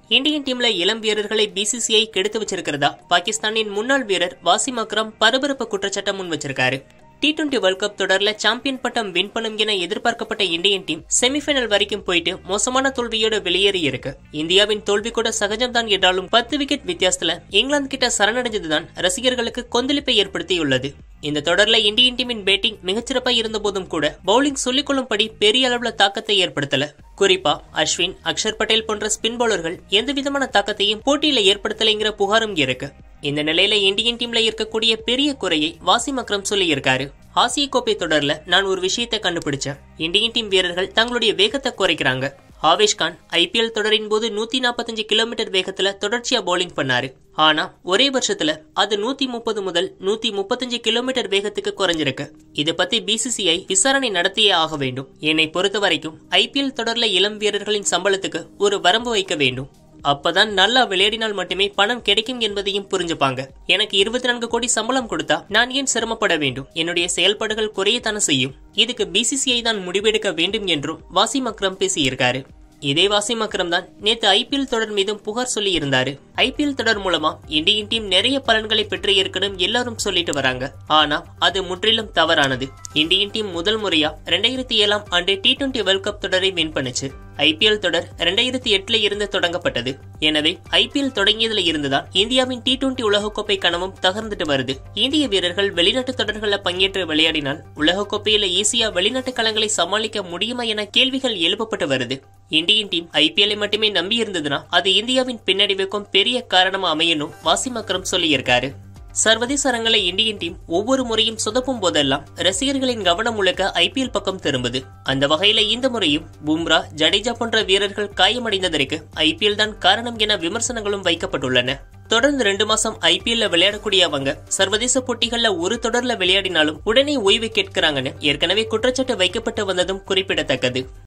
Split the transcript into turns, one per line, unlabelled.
Indian டீம்ல இளம் வீரர்களை பிசிசிஐ கெடுத்து வச்சிருக்கிறதா பாகிஸ்தானின் முன்னாள் வீரர் வாசிம் அக்ரம் பரபரப்பு குற்றச்சாட்டம் முன் வச்சிருக்காரு டி டுவெண்டி வேர்ல்ட் கப் தொடர்ல சாம்பியன் பட்டம் வின் பண்ணும் என எதிர்பார்க்கப்பட்ட இந்தியன் டீம் செமிஃபைனல் வரைக்கும் போயிட்டு மோசமான தோல்வியோட வெளியேறி இருக்கு இந்தியாவின் தோல்வி கூட சகஜம்தான் என்றாலும் பத்து விக்கெட் வித்தியாசத்துல இங்கிலாந்து கிட்ட சரணடைஞ்சதுதான் ரசிகர்களுக்கு கொந்தளிப்பை ஏற்படுத்தியுள்ளது இந்த தொடர்ல இந்தியன் டீமின் பேட்டிங் மிகச்சிறப்பா இருந்த போதும் கூட பவுலிங் சொல்லிக்கொள்ளும்படி பெரிய அளவுல தாக்கத்தை ஏற்படுத்தல குறிப்பா அஸ்வின் அக்ஷர் பட்டேல் போன்ற ஸ்பின் பவுலர்கள் எந்த விதமான தாக்கத்தையும் போட்டியில ஏற்படுத்தலைங்கிற புகாரும் இருக்கு இந்த நிலையில இந்தியன் டீம்ல இருக்கக்கூடிய பெரிய குறையை வாசிம் அக்ரம் சொல்லியிருக்காரு ஆசிய கோப்பை தொடர்ல நான் ஒரு விஷயத்தை கண்டுபிடிச்சேன் இந்தியன் டீம் வீரர்கள் தங்களுடைய வேகத்தை குறைக்கிறாங்க ஆவேஷ் கான் ஐபிஎல் தொடரின் போது நூத்தி நாற்பத்தஞ்சு கிலோமீட்டர் வேகத்துல தொடர்ச்சியா பவுலிங் பண்ணாரு ஆனா ஒரே வருஷத்துல அது நூத்தி முப்பது முதல் நூத்தி முப்பத்தஞ்சு கிலோமீட்டர் வேகத்துக்கு குறைஞ்சிருக்கு இதை பத்தி பிசிசிஐ விசாரணை நடத்தியே ஆக வேண்டும் என்னை பொறுத்த வரைக்கும் ஐபிஎல் தொடர்ல இளம் வீரர்களின் சம்பளத்துக்கு ஒரு வரம்பு வைக்க வேண்டும் அப்பதான் நல்லா விளையாடினால் மட்டுமே பணம் கிடைக்கும் என்பதையும் புரிஞ்சுப்பாங்க எனக்கு இருபத்தி நான்கு கோடி சம்பளம் கொடுத்தா நான் ஏன் சிரமப்பட வேண்டும் என்னுடைய செயல்பாடுகள் குறையத்தானே செய்யும் இதுக்கு பிசிசிஐ தான் முடிவெடுக்க வேண்டும் என்றும் வாசிம் அக்ரம் பேசியிருக்காரு இதே வாசிம் அக்ரம் தான் நேத்து ஐபிஎல் தொடர் மீதும் புகார் சொல்லி இருந்தாரு ஐபிஎல் தொடர் மூலமா இந்தியன் டீம் நிறைய பலன்களை பெற்று இருக்கணும் எல்லாரும் சொல்லிட்டு வராங்க ஆனா அது முற்றிலும் தவறானது இந்தியன் டீம் முதல் முறையா ரெண்டாயிரத்தி ஏழாம் ஆண்டு டி டுவெண்டி வேர்ல்ட் கப் தொடரை வின் பண்ணுச்சு ஐபிஎல் தொடர் ரெண்டாயிரத்தி எட்டுல இருந்து தொடங்கப்பட்டது எனவே ஐபிஎல் தொடங்கியதுல இருந்துதான் இந்தியாவின் டி டுவெண்டி உலகக்கோப்பை கனவும் தகர்ந்துட்டு வருது இந்திய வீரர்கள் வெளிநாட்டு தொடர்களில் பங்கேற்று விளையாடினால் உலகக்கோப்பையில ஈஸியா வெளிநாட்டு களங்களை சமாளிக்க முடியுமா என கேள்விகள் எழுப்பப்பட்டு வருது இந்தியன் டீம் ஐபிஎல்லை மட்டுமே நம்பி இருந்ததுன்னா அது இந்தியாவின் பின்னடைவுக்கும் பெரிய காரணமா அமையணும் வாசிம் அக்ரம் சொல்லியிருக்காரு சர்வதேச அரங்களை இந்தியன் டீம் ஒவ்வொரு முறையும் சொதப்பும் போதெல்லாம் ரசிகர்களின் கவனம் முழுக்க ஐபிஎல் பக்கம் திரும்புது அந்த வகையில இந்த முறையும் பும்ரா ஜடேஜா போன்ற வீரர்கள் காயமடைந்ததற்கு ஐபிஎல் தான் காரணம் என விமர்சனங்களும் வைக்கப்பட்டுள்ளன தொடர்ந்து ரெண்டு மாசம் ஐபிஎல்ல விளையாடக்கூடிய அவங்க சர்வதேச போட்டிகள்ல ஒரு தொடர்ல விளையாடினாலும் உடனே ஓய்வு கேட்கிறாங்கன்னு ஏற்கனவே குற்றச்சாட்டு வைக்கப்பட்டு வந்ததும் குறிப்பிடத்தக்கது